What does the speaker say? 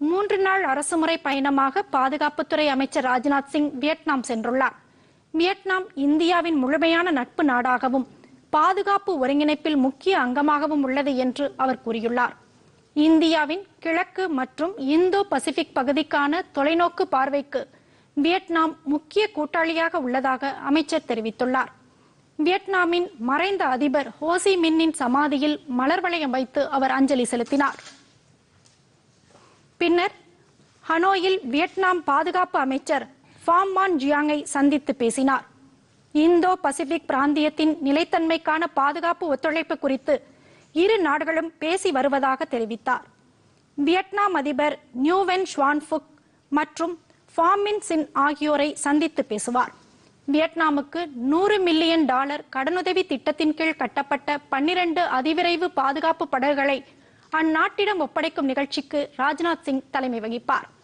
மூன்று நாள் அரசுமுறை பயணமாக பாதுகாப்புத்துறை அமைச்சர் ராஜ்நாத் சிங் வியட்நாம் சென்றுள்ளார் வியட்நாம் இந்தியாவின் முழுமையான நட்பு நாடாகவும் பாதுகாப்பு ஒருங்கிணைப்பில் முக்கிய அங்கமாகவும் உள்ளது என்று அவர் கூறியுள்ளார் இந்தியாவின் கிழக்கு மற்றும் இந்தோ பசிபிக் பகுதிக்கான தொலைநோக்கு பார்வைக்கு வியட்நாம் முக்கிய கூட்டாளியாக உள்ளதாக அமைச்சர் தெரிவித்துள்ளார் வியட்நாமின் மறைந்த அதிபர் ஹோசி மின்னின் சமாதியில் மலர் வளையம் வைத்து அவர் அஞ்சலி செலுத்தினார் பின்னர் ஹனோயில் வியட்நாம் பாதுகாப்பு அமைச்சர் ஃபாம் மான் ஜியாங்கை சந்தித்து பேசினார் இந்தோ பசிபிக் பிராந்தியத்தின் நிலைத்தன்மைக்கான பாதுகாப்பு ஒத்துழைப்பு குறித்து இரு நாடுகளும் பேசி வருவதாக தெரிவித்தார் வியட்நாம் அதிபர் நியூவென் ஷ்வான்ஃபுக் மற்றும் ஃபாமின் சின் ஆகியோரை சந்தித்து பேசுவார் வியட்நாமுக்கு நூறு மில்லியன் டாலர் கடனுதவி திட்டத்தின் கீழ் கட்டப்பட்ட பன்னிரண்டு அதிவிரைவு பாதுகாப்பு படகுகளை அந்நாட்டிடம் ஒப்படைக்கும் நிகழ்ச்சிக்கு ராஜ்நாத் சிங் தலைமை வகிப்பார்